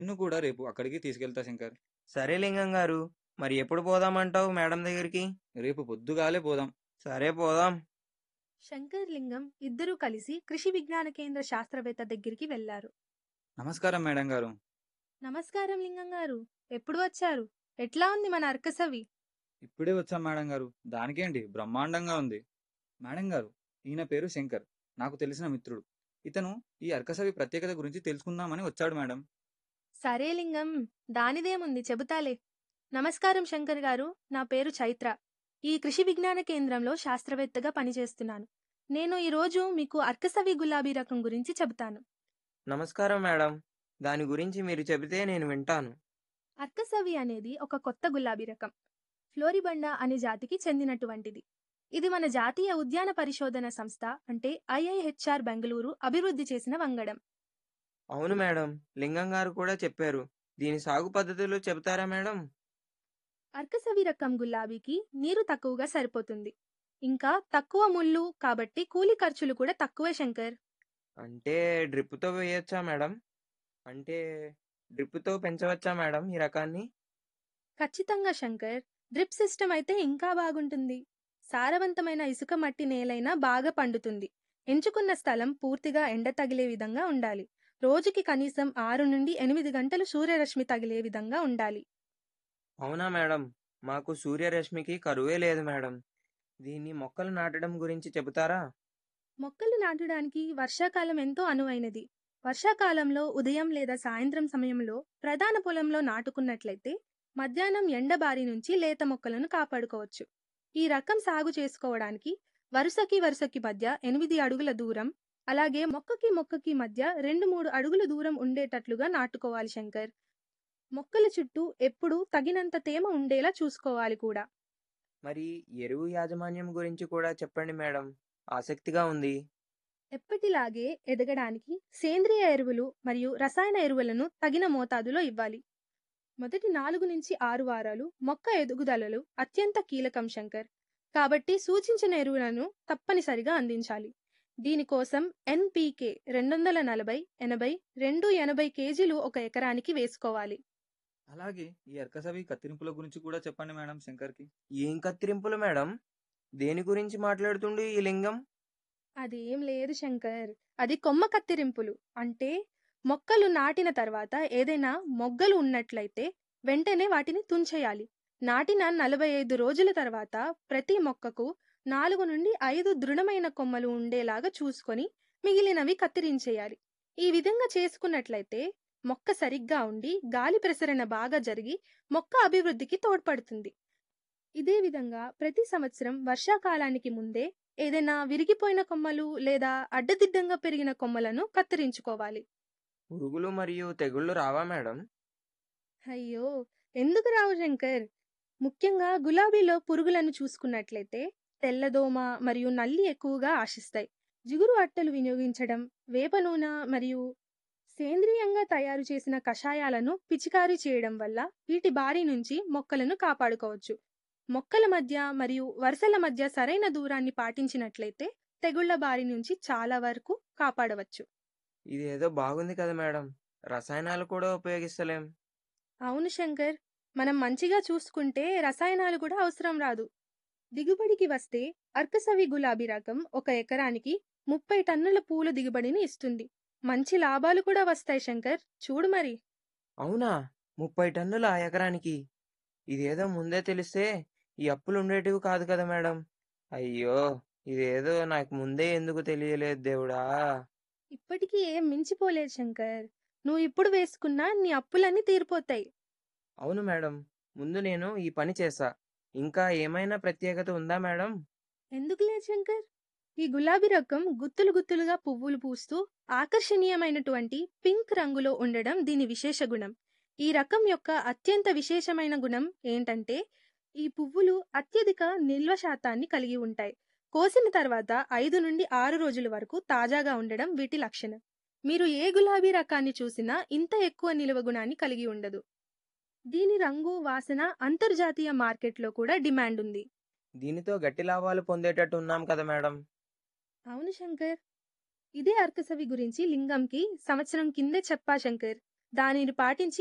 నిన్ను కూడా రేపు అక్కడికి తీసుకెళ్తా శంకర్ సరే లింగం గారు మరి ఎప్పుడు పోదామంటావు మేడం దగ్గరికి రేపు పొద్దుగాలే పోదాం సరే పోదాం శంకర్ లింగం ఇద్దరూ కలిసి కృషి విజ్ఞాన కేంద్ర శాస్త్రవేత్త దగ్గరికి వెళ్లారు నమస్కారం మేడం గారు నమస్కారం లింగం గారు ఎప్పుడు వచ్చారు ఎట్లా ఉంది మన అర్కసవి ఇప్పుడే వచ్చాం మేడం గారు దానికేంటి బ్రహ్మాండంగా ఉంది మేడం గారు ఈయన పేరు శంకర్ నాకు తెలిసిన మిత్రుడు ఇతను ఈ అర్కసవి ప్రత్యేకత గురించి తెలుసుకుందామని వచ్చాడు మేడం సరే లింగం దానిదేముంది చెబుతాలే నమస్కారం శంకర్ గారు నా పేరు చైత్ర ఈ కృషి విజ్ఞాన కేంద్రంలో శాస్త్రవేత్తగా పనిచేస్తున్నాను నేను ఈరోజు మీకు అర్కసవి గులాబీ రకం గురించి చెబుతాను నమస్కారం మేడం దాని గురించి మీరు చెబితే నేను వింటాను అర్కసవి అనేది ఒక కొత్త గులాబీ రకం ఫ్లోరిబండా అనే జాతికి చెందినటువంటిది ఇది మన జాతీయ ఉద్యాన పరిశోధన సంస్థ అంటే ఐఐహెచ్ఆర్ బెంగళూరు అభివృద్ధి చేసిన వంగడం అవును మేడం లింగం గారు కూడా చెప్పారు దీని సాగు పద్ధతులు చెబుతారా మేడం అర్కసవి రకం గులాబీకి నీరు తక్కువగా సరిపోతుంది ఇంకా తక్కువ ముళ్ళు కాబట్టి కూలి ఖర్చులు కూడా తక్కువే శంకర్ అంటే డ్రిప్తో వేయొచ్చా మేడం అంటే డ్రిప్తో పెంచవచ్చా మేడం ఈ రకాన్ని ఖచ్చితంగా శంకర్ డ్రిప్ సిస్టమ్ అయితే ఇంకా బాగుంటుంది సారవంతమైన ఇసుక మట్టి నేలైనా బాగా పండుతుంది ఎంచుకున్న స్థలం పూర్తిగా ఎండ తగిలే విధంగా ఉండాలి రోజుకి కనీసం ఆరు నుండి ఎనిమిది గంటలు సూర్యరశ్మి తగిలే విధంగా ఉండాలి అవునా మేడం మాకు సూర్యరశ్మికి కరువే లేదు మేడం దీన్ని మొక్కలు నాటడం గురించి చెబుతారా మొక్కలు నాటడానికి వర్షాకాలం ఎంతో అనువైనది వర్షాకాలంలో ఉదయం లేదా సాయంత్రం సమయంలో ప్రధాన పొలంలో నాటుకున్నట్లయితే మధ్యాహ్నం ఎండ బారి నుంచి లేత మొక్కలను కాపాడుకోవచ్చు ఈ రకం సాగు చేసుకోవడానికి వరుసకి వరుసకి మధ్య ఎనిమిది అడుగుల దూరం అలాగే మొక్కకి మొక్కకి మధ్య రెండు మూడు అడుగుల దూరం ఉండేటట్లుగా నాటుకోవాలి శంకర్ మొక్కల చుట్టూ ఎప్పుడూ తగినంత తేమ ఉండేలా చూసుకోవాలి కూడా మరి ఎరువు యాజమాన్యం గురించి కూడా చెప్పండి మేడం ఆసక్తిగా ఉంది ఎప్పటిలాగే ఎదగడానికి సేంద్రియ ఎరువులు మరియు రసాయన ఎరువులను తగిన మోతాదులో ఇవ్వాలి మొదటి నాలుగు నుంచి ఆరు వారాలు మొక్క ఎదుగుదలలు అత్యంత కీలకం శంకర్ కాబట్టి సూచించిన ఎరువులను తప్పనిసరిగా అందించాలి దీనికోసం ఎన్పీకే రెండు వందల నలభై ఎనభై రెండు ఎనభై కేజీలు ఒక ఎకరానికి వేసుకోవాలి అలాగే ఈ అర్కసవి కత్తిరింపుల గురించి కూడా చెప్పండి మేడం శంకర్కి ఏం కత్తిరింపులు మేడం దేని గురించి మాట్లాడుతుండు ఈ లింగం అదేం లేదు శంకర్ అది కొమ్మ కత్తిరింపులు అంటే మొక్కలు నాటిన తర్వాత ఏదైనా మొగ్గలు ఉన్నట్లయితే వెంటనే వాటిని తుంచేయాలి నాటిన నలభై ఐదు రోజుల తర్వాత ప్రతి మొక్కకు నాలుగు నుండి ఐదు దృఢమైన కొమ్మలు ఉండేలాగా చూసుకొని మిగిలినవి కత్తిరించేయాలి ఈ విధంగా చేసుకున్నట్లయితే మొక్క సరిగ్గా ఉండి గాలి ప్రసరణ బాగా జరిగి మొక్క అభివృద్ధికి తోడ్పడుతుంది ఇదే విధంగా ప్రతి సంవత్సరం వర్షాకాలానికి ముందే ఏదైనా విరిగిపోయిన కొమ్మలు లేదా అడ్డదిడ్డంగా పెరిగిన కొమ్మలను కత్తిరించుకోవాలి పురుగులు మరియు తెగుళ్ళు రావా మేడం అయ్యో ఎందుకు రావు శంకర్ ముఖ్యంగా గులాబీలో పురుగులను చూసుకున్నట్లయితే తెల్లదోమ మరియు నల్లి ఎక్కువగా ఆశిస్తాయి జిగురు అట్టలు వినియోగించడం వేప నూనె మరియు సేంద్రియంగా తయారు చేసిన కషాయాలను పిచికారీ చేయడం వల్ల వీటి బారి నుంచి మొక్కలను కాపాడుకోవచ్చు మొక్కల మధ్య మరియు వరుసల మధ్య సరైన దూరాన్ని పాటించినట్లయితే తెగుళ్ల బారి నుంచి చాలా వరకు కాపాడవచ్చు ఇది ఏదో బాగుంది కదా మేడం రసాయనాలు కూడా ఉపయోగిస్తలేం అవును శంకర్ మనం మంచిగా చూసుకుంటే రసాయనాలు కూడా అవసరం రాదు దిగుబడికి వస్తే అర్కసవి గులాబీ రకం ఒక ఎకరానికి ముప్పై టన్నుల పూల దిగుబడిని ఇస్తుంది మంచి లాభాలు కూడా వస్తాయి శంకర్ చూడు మరి అవునా ముప్పై టన్నుల ఆ ఎకరానికి ఇదేదో ముందే తెలిస్తే ఈ అప్పులు ఉండేటివి కాదు కదా మేడం అయ్యో ఇదేదో నాకు ముందే ఎందుకు తెలియలేదు దేవుడా ఇప్పటికీ ఏం మించిపోలేదు శంకర్ నువ్వు ఇప్పుడు వేసుకున్నా నీ అప్పులన్నీ తీరిపోతాయి అవును మేడం ముందు నేను ఈ పని చేసా ఇంకా ఏమైనా ప్రత్యేకత ఉందా మేడం ఎందుకు లేదు శంకర్ ఈ గులాబీ రకం గుత్తులు గుత్తులుగా పువ్వులు పూస్తూ ఆకర్షణీయమైనటువంటి పింక్ రంగులో ఉండడం దీని విశేష గుణం ఈ రకం యొక్క అత్యంత విశేషమైన గుణం ఏంటంటే ఈ పువ్వులు అత్యధిక నిల్వ శాతాన్ని కలిగి ఉంటాయి కోసిన తర్వాత ఐదు నుండి ఆరు రోజుల వరకు తాజాగా ఉండడం వీటి లక్షణం మీరు ఏ గులాబీ రకాన్ని చూసినా ఇంత ఎక్కువ నిల్వ గుణాన్ని కలిగి ఉండదు దీని రంగు వాసన అంతర్జాతీయ మార్కెట్లో కూడా డిమాండ్ ఉంది దీనితో గట్టి లాభాలు పొందేటట్టు ఉన్నాం కదా మేడం అవును శంకర్ ఇదే అర్కసవి గురించి లింగంకి సంవత్సరం కిందే చెప్పా శంకర్ దానిని పాటించి